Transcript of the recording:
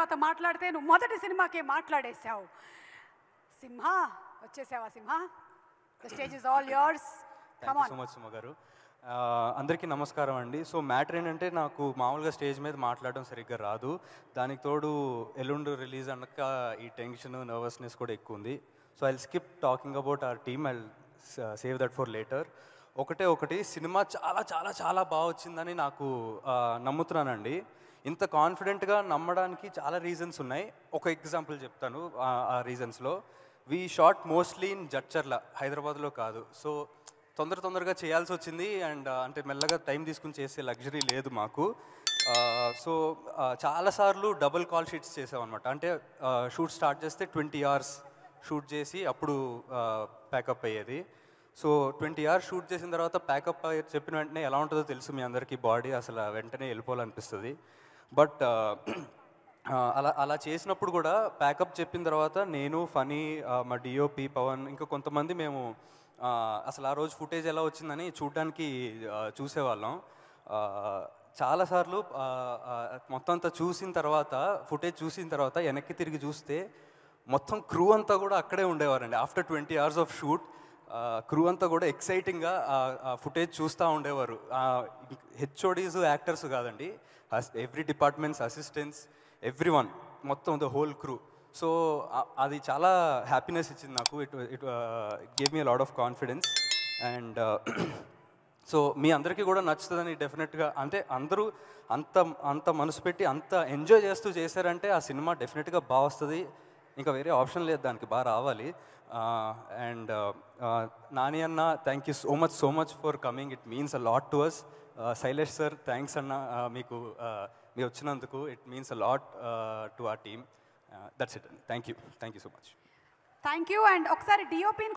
తర్వాత మాట్లాడితే నువ్వు మొదటి సినిమాకే మాట్లాడేశావు సింహ వచ్చేసావా Simha the stage is all yours thank you so much Suma గారు ఆ, అందరికీ నమస్కారం అండి సో మ్యాటర్ ఏంటంటే నాకు మామూలుగా స్టేజ్ మీద మాట్లాడడం సరిగ్గా రాదు దానికి తోడు ఎల్లుండి రిలీజ్ అన్నాక ఈ టెన్షన్ నర్వస్నెస్ కూడా ఎక్కువ ఉంది so I skip talking about our team I save that for later ఒకటే ఒకటి సినిమా చాలా చాలా చాలా బాగా వచ్చిందని నాకు ఆ, నమ్ముతున్నానండి ఇంత కాన్ఫిడెంట్గా నమ్మడానికి చాలా రీజన్స్ ఉన్నాయి ఒక ఎగ్జాంపుల్ చెప్తాను ఆ- ఆ రీజన్స్లో we shot mostly in Jadcherla హైదరాబాద్లో కాదు సో తొందర తొందరగా చేయాల్సి వచ్చింది అండ్ అంటే మెల్లగా టైం తీసుకుని చేసే లగ్జరీ లేదు మాకు సో చాలాసార్లు డబుల్ కాల్ షీట్స్ చేసామన్నమాట అంటే షూట్ స్టార్ట్ చేస్తే ట్వంటీ అవర్స్ షూట్ చేసి అప్పుడు ప్యాకప్ అయ్యేది సో ట్వంటీ అవర్స్ షూట్ చేసిన తర్వాత ప్యాకప్ చెప్పిన వెంటనే ఎలా ఉంటుందో తెలుసు మీ అందరికీ బాడీ అసలు వెంటనే వెళ్ళిపోవాలనిపిస్తుంది బట్ అలా అలా చేసినప్పుడు కూడా ప్యాకప్ చెప్పిన తర్వాత నేను ఫనీ మా డిఓపి పవన్ ఇంకా కొంతమంది మేము ఆ, అసలు ఆ రోజు ఫుటేజ్ ఎలా వచ్చిందని చూడడానికి ఆ, చూసేవాళ్ళం ఆ, చాలాసార్లు ఆ, ఆ, మొత్తం అంతా చూసిన తర్వాత ఫుటేజ్ చూసిన తర్వాత వెనక్కి తిరిగి చూస్తే మొత్తం క్రూ అంతా కూడా అక్కడే ఉండేవారండి after twenty hours of shoot crew అంతా కూడా ఎక్సైటింగ్గా ఆ ఫుటేజ్ చూస్తూ ఉండేవారు హెచ్ఓడీస్ యాక్టర్స్ కాదండి every departments assistants every one మొత్తం ద హోల్ క్రూ సో అది చాలా హ్యాపీనెస్ ఇచ్చింది నాకు it it gave me lot of confidence and so మీ అందరికీ కూడా నచ్చుతుందని డెఫినెట్గా అంటే అందరూ అంత అంత మనసు పెట్టి అంత ఎంజాయ్ చేస్తూ చేశారంటే ఆ సినిమా డెఫినెట్గా బాగా వస్తుంది ఇంకా వేరే ఆప్షన్ లేదు దానికి బాగా రావాలి అండ్ నాని అన్న thank you so much so much for coming it means a lot to us Shailesh sir thanks అన్న uh, మీకు uh, మీరు వచ్చినందుకు it means a lot to ఆ team that's it thank you thank you so much thank you and ఒకసారి డిఓపిని